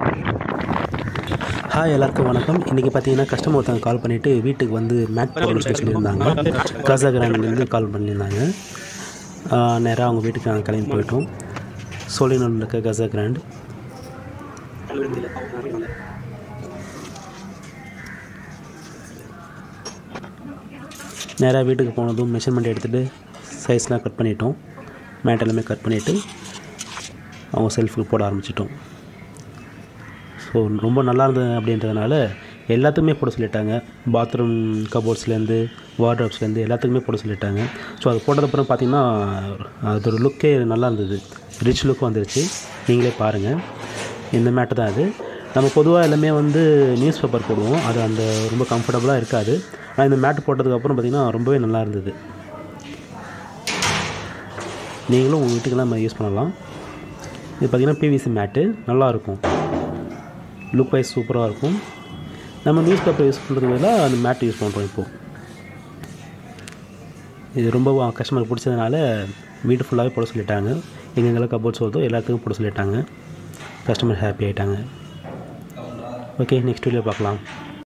hi எல்லாருக்கும் வணக்கம் இன்றைக்கி பார்த்தீங்கன்னா கஸ்டமர் ஒருத்தவங்க கால் பண்ணிவிட்டு வீட்டுக்கு வந்து மேட் போடணும்னு சொல்லி சொல்லியிருந்தாங்க காசா கிராண்ட்லேருந்து கால் பண்ணியிருந்தாங்க நேராக அவங்க வீட்டுக்கு நாங்கள் கிளம்பி போயிட்டோம் சோழினூரில் இருக்க கசா கிராண்ட் நேராக வீட்டுக்கு போனதும் மெஷர்மெண்ட் எடுத்துகிட்டு சைஸ்லாம் கட் பண்ணிட்டோம் மேட் எல்லாமே கட் பண்ணிவிட்டு அவங்க செல்ஃபுக்கு போட ஆரம்பிச்சிட்டோம் ஸோ ரொம்ப நல்லா இருந்தது அப்படின்றதுனால எல்லாத்துக்குமே போட சொல்லிட்டாங்க பாத்ரூம் கபோர்ட்ஸ்லேருந்து வார்ட்ரோப்ஸ்லேருந்து எல்லாத்துக்குமே போட சொல்லிட்டாங்க ஸோ அது போட்டதுக்கப்புறம் பார்த்திங்கன்னா அதோட லுக்கே நல்லா இருந்தது ரிச் லுக் வந்துருச்சு நீங்களே பாருங்கள் இந்த மேட்டு தான் அது நம்ம பொதுவாக எல்லாமே வந்து நியூஸ் பேப்பர் போடுவோம் அது அந்த ரொம்ப கம்ஃபர்டபுளாக இருக்காது ஆனால் இந்த மேட்டு போட்டதுக்கப்புறம் பார்த்திங்கன்னா ரொம்பவே நல்லா இருந்தது நீங்களும் உங்கள் வீட்டுக்கெல்லாம் நம்ம யூஸ் பண்ணலாம் இது பார்த்திங்கன்னா பிவிசி மேட்டு நல்லாயிருக்கும் லுக் வைஸ் சூப்பராக இருக்கும் நம்ம நியூஸ் பேப்பர் யூஸ் பண்ணுறதுக்கு பதிலாக அந்த மேட் யூஸ் பண்ணுறோம் இப்போது இது ரொம்ப கஸ்டமர் பிடிச்சதுனால வீட்டு ஃபுல்லாகவே போட சொல்லிட்டாங்க எங்கெங்கெல்லாம் கபோர்ட்ஸ் வருதோ எல்லாத்துக்கும் போட சொல்லிட்டாங்க கஸ்டமர் ஹாப்பி ஆகிட்டாங்க ஓகே நெக்ஸ்ட் வீடியோ பார்க்கலாம்